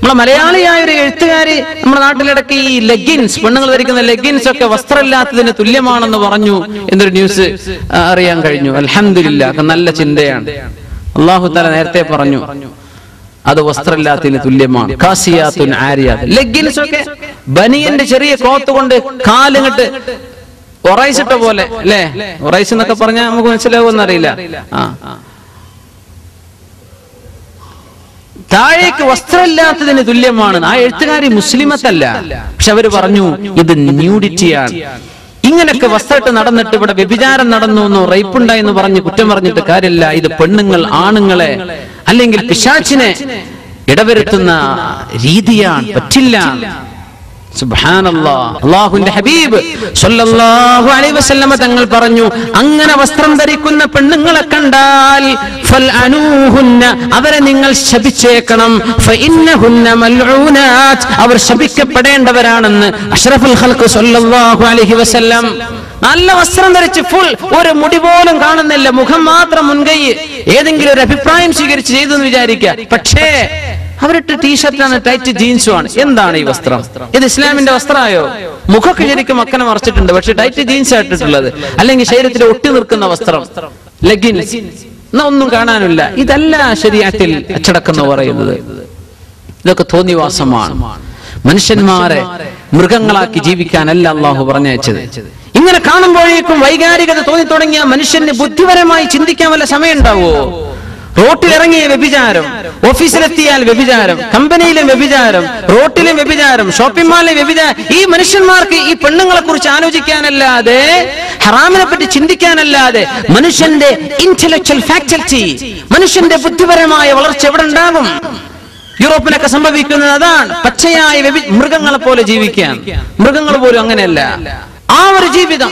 നമ്മളെ മലയാളിയായ ഒരു എഴുത്തുകാരി നമ്മുടെ നാട്ടിലിടയ്ക്ക് ഈ ലെഗിൻസ് പെണ്ണുങ്ങൾ ധരിക്കുന്ന ലെഗിൻസ് ഒക്കെ വസ്ത്രമില്ലാത്തതിന് തുല്യമാണെന്ന് പറഞ്ഞു എന്നൊരു ന്യൂസ് ആ, അറിയാൻ കഴിഞ്ഞു അൽഹംദുലില്ലാ ഒക്കെ നല്ല ചിന്തയാണ് അള്ളാഹു തല നേരത്തെ പറഞ്ഞു അത് വസ്ത്രമില്ലാത്തതിന് തുല്യമാണ് കാസിയാത്തുൻ ആരിയാത്ത് ലെഗിൻസ് ഒക്കെ ബനിയന്റെ ചെറിയ ക്ലോത്ത് കൊണ്ട് കാലിങ്ങട്ട് ഒറൈസിട്ട പോലെ അല്ലേ ഒറൈസ് എന്നൊക്കെ പറഞ്ഞാൽ നമുക്ക് മനസ്സിലാവുമെന്ന് അറിയില്ല ആ താഴേക്ക് വസ്ത്രമില്ലാത്തതിന് തുല്യമാണ് ആ എഴുത്തുകാരി മുസ്ലിമത്തല്ല പക്ഷെ അവര് പറഞ്ഞു ഇത് ന്യൂഡിറ്റിയാണ് ഇങ്ങനൊക്കെ വസ്ത്രമിട്ട് നടന്നിട്ട് ഇവിടെ വ്യഭിചാരം നടന്നു എന്നോ റേപ്പ് ഉണ്ടായി എന്ന് പറഞ്ഞ് കുറ്റം പറഞ്ഞിട്ട് കാര്യമില്ല ഇത് പെണ്ണുങ്ങൾ ആണുങ്ങളെ അല്ലെങ്കിൽ പിശാച്ചിനെ ഇടവരുത്തുന്ന രീതിയാണ് പറ്റില്ല സുബ്ഹാനല്ലാ. അള്ളാഹുവിന്റെ ഹബീബ് സ്വല്ലല്ലാഹു അലൈഹി വസല്ലമ തങ്ങൾ പറഞ്ഞു അങ്ങനെ വസ്ത്രം ധരിക്കുന്ന പെണ്ണുങ്ങളെ കണ്ടാൽ ഫൽഅനൂഹുന്ന അവരെ നിങ്ങൾ ശപിച്ചേക്കണം ഫഇന്നഹുന്ന മൽഊനാത്ത് അവർ ശപിക്കപ്പെടേണ്ടവരാണെന്ന് അഷ്റഫുൽ ഖൽഖ് സ്വല്ലല്ലാഹു അലൈഹി വസല്ലം നല്ല വസ്ത്രം ധരിച്ച് ഫുൾ ഒരു മുടി പോലും കാണുന്നില്ല മുഖം മാത്രം മുൻകൈ ഏതെങ്കിലും ഒരു അഭിപ്രായം സ്വീകരിച്ച് ചെയ്തു എന്ന് വിചാരിക്കുക പക്ഷേ അവരിട്ട് ടീഷർട്ടാണ് ടൈറ്റ് ജീൻസും ആണ് എന്താണ് ഈ വസ്ത്രം ഇത് ഇസ്ലാമിന്റെ വസ്ത്രമായോ മുഖമൊക്കെ ശരിക്കും മക്കനെ മറച്ചിട്ടുണ്ട് പക്ഷെ ടൈറ്റ് ജീൻസ് ആയിട്ടുള്ളത് അല്ലെങ്കിൽ ശരീരത്തിൽ ഒട്ടി നിൽക്കുന്ന വസ്ത്രം ലെഗിൻസ് എന്നാ ഒന്നും കാണാനില്ല ഇതല്ല ശരിയാത്തിൽ അച്ചടക്കം എന്ന് പറയുന്നത് ഇതൊക്കെ തോന്നിവാസമാണ് മനുഷ്യന്മാരെ മൃഗങ്ങളാക്കി ജീവിക്കാനല്ല അള്ളാഹു പറഞ്ഞയച്ചത് ഇങ്ങനെ കാണുമ്പോഴേക്കും വൈകാരികത തോന്നി തുടങ്ങിയ മനുഷ്യന് ബുദ്ധിപരമായി ചിന്തിക്കാൻ വല്ല സമയം ഉണ്ടാവോ റോട്ടിലിറങ്ങിയ വ്യഭിചാരം ഓഫീസിലെത്തിയാൽ വ്യഭിചാരം കമ്പനിയിലും വ്യഭിചാരം റോട്ടിലും വ്യഭിചാരം ഷോപ്പിംഗ് മാളിലെ വ്യഭിചാരം ഈ മനുഷ്യന്മാർക്ക് ഈ പെണ്ണുങ്ങളെ കുറിച്ച് ആലോചിക്കാനല്ലാതെ ഹറാമിനെ പറ്റി ചിന്തിക്കാനല്ലാതെ മനുഷ്യന്റെ ഇന്റലക്ച്വൽ ഫാക്കൽറ്റി മനുഷ്യന്റെ ബുദ്ധിപരമായ വളർച്ച എവിടെ ഉണ്ടാകും യൂറോപ്പിലൊക്കെ സംഭവിക്കുന്നത് അതാണ് പച്ചയായ വ്യഭി- മൃഗങ്ങളെ പോലെ ജീവിക്കാൻ മൃഗങ്ങൾ പോലും അങ്ങനെയല്ല ആ ഒരു ജീവിതം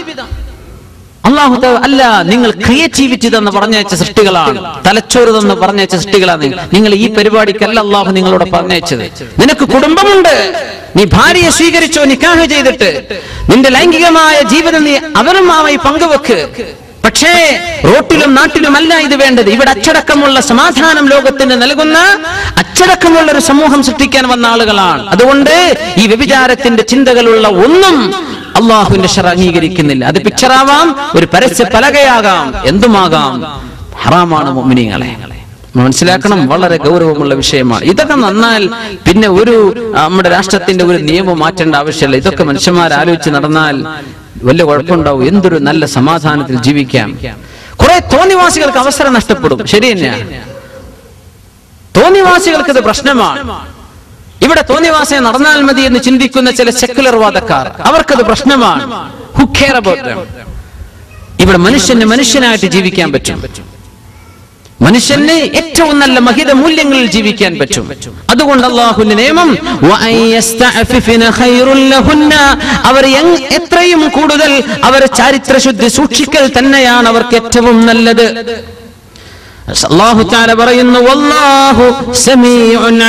അള്ളാഹു ത- അല്ല നിങ്ങൾ ക്രിയേറ്റിവിറ്റി തന്ന് പറഞ്ഞയച്ച സൃഷ്ടികളാണ് തലച്ചോറ് തന്ന് പറഞ്ഞയച്ച സൃഷ്ടികളാണ് നിങ്ങൾ. നിങ്ങൾ ഈ പരിപാടിക്കല്ല അള്ളാഹു നിങ്ങളോട് പറഞ്ഞയച്ചത് നിനക്ക് കുടുംബമുണ്ട് നീ ഭാര്യയെ സ്വീകരിച്ചോ നിക്കാഹ് ചെയ്തിട്ട് നിന്റെ ലൈംഗികമായ ജീവിതം നീ അവരുമായി പങ്കുവെക്ക് പക്ഷേ റോട്ടിലും നാട്ടിലുമല്ല ഇത് വേണ്ടത് ഇവിടെ അച്ചടക്കമുള്ള സമാധാനം ലോകത്തിന് നൽകുന്ന അച്ചടക്കമുള്ള ഒരു സമൂഹം സൃഷ്ടിക്കാൻ വന്ന ആളുകളാണ് അതുകൊണ്ട് ഈ വ്യഭിചാരത്തിന്റെ ചിന്തകളുള്ള ഒന്നും അള്ളാഹുവിന്റെ ഷറ അംഗീകരിക്കുന്നില്ല അത് പിക്ചറാവാം ഒരു പരസ്യ പലകയാകാം എന്തുമാകാം ഹറാമാണ് മുഅ്മിനീങ്ങളെ മനസ്സിലാക്കണം വളരെ ഗൗരവമുള്ള വിഷയമാണ് ഇതൊക്കെ നന്നാൽ പിന്നെ ഒരു ആ, നമ്മുടെ രാഷ്ട്രത്തിന്റെ ഒരു നിയമം മാറ്റേണ്ട ആവശ്യമില്ല ഇതൊക്കെ മനുഷ്യന്മാർ ആലോചിച്ച് നടന്നാൽ വലിയ കുഴപ്പമുണ്ടാവും എന്തൊരു നല്ല സമാധാനത്തിൽ ജീവിക്കാം കുറെ തോന്നിവാസികൾക്ക് അവസരം നഷ്ടപ്പെടും ശരി തന്നെയാണ് തോന്നിവാസികൾക്ക് ഇത് പ്രശ്നമാണ് ഇവിടെ തോന്നിവാസം നടന്നാൽ മതി എന്ന് ചിന്തിക്കുന്ന ചില സെക്കുലർ വാദക്കാർ അവർക്കത് പ്രശ്നമാണ് Who care about them? ഇവിടെ മനുഷ്യന് മനുഷ്യനായിട്ട് ജീവിക്കാൻ പറ്റും മനുഷ്യന് ഏറ്റവും നല്ല മഹിത മൂല്യങ്ങളിൽ ജീവിക്കാൻ പറ്റും അതുകൊണ്ട് അള്ളാഹുവിന്റെ നിയമം "വഅൻ യസ്തഅഫിഫിന ഖൈറുൽ ലഹുന്ന." അവർ എങ്- എത്രയും കൂടുതൽ അവർ ചാരിത്രശുദ്ധി സൂക്ഷിക്കൽ തന്നെയാണ് അവർക്ക് ഏറ്റവും നല്ലത് അള്ളാഹു താല പറയുന്നു വല്ലാഹു സമീഉൻ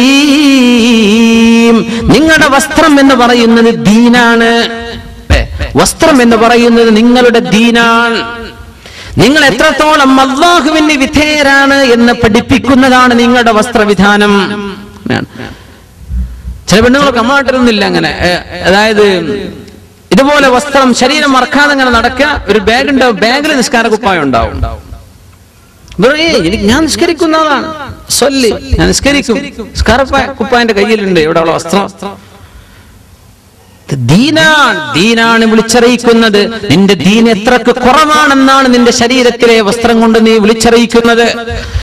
അലീം നിങ്ങളുടെ വസ്ത്രം എന്ന് പറയുന്നത് ദീനാണ് ഏ, വസ്ത്രം എന്ന് പറയുന്നത് നിങ്ങളുടെ ദീനാണ് നിങ്ങൾ എത്രത്തോളം അള്ളാഹുവിന് വിധേയരാണ് എന്ന് പഠിപ്പിക്കുന്നതാണ് നിങ്ങളുടെ വസ്ത്രവിധാനം ചില പെണ്ണുങ്ങളൊക്കെ അമ്മായിട്ടിരുന്നില്ല അങ്ങനെ ഏ, അതായത് ഇതുപോലെ വസ്ത്രം ശരീരം മറക്കാതെ അങ്ങനെ നടക്കുക ഒരു ബാഗ് ഉണ്ടാവും ബാഗിൽ നിസ്കാര കുപ്പായം ഉണ്ടാവും വെറുതെ, "ഏയ്, എനിക്ക് ഞാൻ നിസ്കരിക്കുന്ന ആളാണ് സൊല്ലി ഞാൻ നിസ്കരിക്കും സ്കാർപ്പ കുപ്പായന്റെ കയ്യിലുണ്ട് ഇവിടെയുള്ള വസ്ത്രം ഇത് ദീനാണ് ദീനാണ് വിളിച്ചറിയിക്കുന്നത് നിന്റെ ദീൻ എത്രക്ക് കുറവാണെന്നാണ് നിന്റെ ശരീരത്തിലെ വസ്ത്രം കൊണ്ട് നീ വിളിച്ചറിയിക്കുന്നത്